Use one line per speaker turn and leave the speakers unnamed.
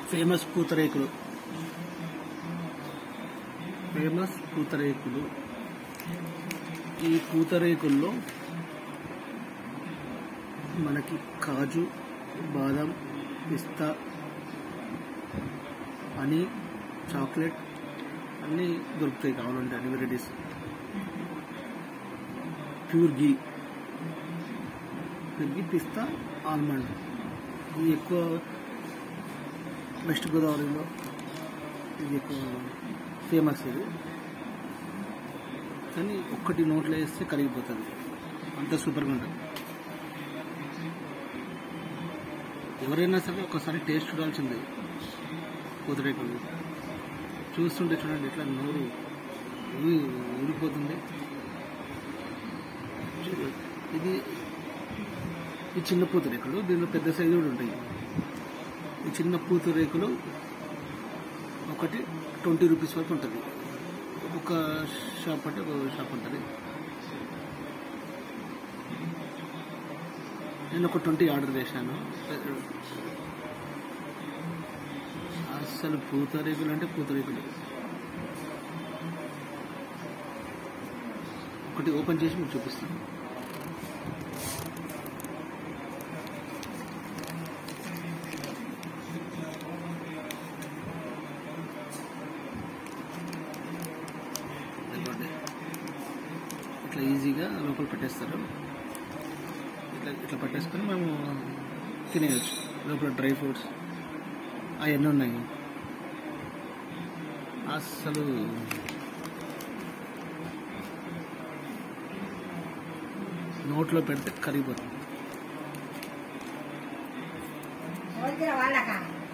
Famous పూతరేకులు famous పూతరేకులు ఈ పూతరేకుల్లో మనకి కాజు బాదం పిస్తా హనీ చాక్లెట్ అన్నీ దొరుకుతాయి కావాలంటే అన్ని varieties pure ghee pure ghee pista almond ఇది ఎక్కువ వెస్ట్ గోదావరిలో ఇది ఎక్కువ ఫేమస్ ఇది కానీ ఒక్కటి నోట్లో వేస్తే కరిగిపోతుంది అంత సూపర్గా ఉంటుంది ఎవరైనా సరే ఒకసారి టేస్ట్ చూడాల్సిందే పూతరేకులు చూస్తుంటే చూడండి ఇట్లా నోరు ఊరి ఊరిపోతుంది చూడు, ఇది ఈ చిన్న పూతరేకులు దీనిలో పెద్ద సైజు కూడా ఉంటాయి ఈ చిన్న పూతరేకులు ఒకటి ట్వంటీ రూపీస్ వరకు ఉంటుంది ఒక్కొక్క షాప్ అంటే ఒక్కొక్క షాప్ ఉంటుంది నేను ఒక ట్వంటీ ఆర్డర్ చేశాను అసలు పూతరేకులు అంటే పూతరేకులు ఒకటి ఓపెన్ చేసి మీకు చూపిస్తాను ఇదిగోండి. ఇట్లా ఈజీగా లోపల పెట్టేస్తారు ఇట్లా ఇట్లా పట్టేసుకొని మేము తినేయచ్చు లోపల డ్రై ఫ్రూట్స్ అవన్నీ ఉన్నాయి అసలు నోట్లో పెడితే కరిగిపోతుంది
వాళ్ళకా